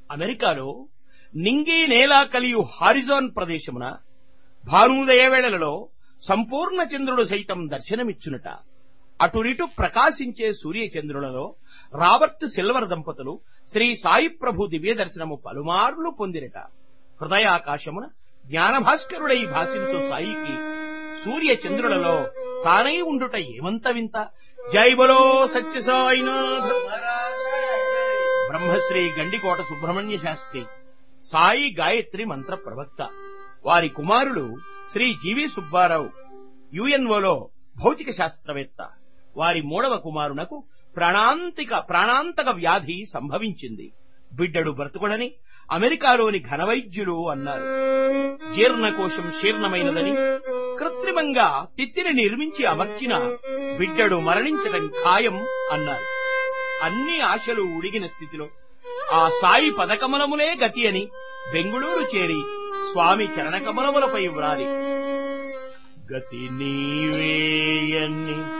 అమెరికాలో నింగి నేలా కలియు హారిజోన్ ప్రదేశమున భానుదయ వేళలలో సంపూర్ణ చంద్రుడు సైతం దర్శనమిచ్చునట అటునిటు ప్రకాశించే సూర్యచంద్రులలో రాబర్ట్ సిల్వర్ దంపతులు శ్రీ సాయి ప్రభు దివ్య దర్శనము పలుమార్లు పొందిరట హృదయాకాశమున జ్ఞానభాస్కరుడై భాషించు సాయికి సూర్య చంద్రులలో తానై ఉండుట ఏమంత వింత జై బలో సత్య సాయినాథ్ బ్రహ్మశ్రీ గండికోట సుబ్రహ్మణ్య శాస్త్రి సాయి గాయత్రి మంత్ర ప్రవక్త వారి కుమారుడు శ్రీ జీవి సుబ్బారావు యుఎన్ఓలో భౌతిక శాస్త్రవేత్త వారి మూడవ కుమారునకు ప్రాణాంతిక ప్రాణాంతక వ్యాధి సంభవించింది బిడ్డడు బ్రతుకుడని అమెరికాలోని ఘనవైద్యులు అన్నారు జీర్ణకోశం శీర్ణమైనదని కృత్రిమంగా తిత్తిని నిర్మించి అమర్చిన బిడ్డడు మరణించటం ఖాయం అన్నారు అన్ని ఆశలు ఉడిగిన స్థితిలో ఆ సాయి పదకమలములే గతి అని బెంగుళూరు చేరి స్వామి చరణకమలములపై వ్రాలి గతి నీవేయని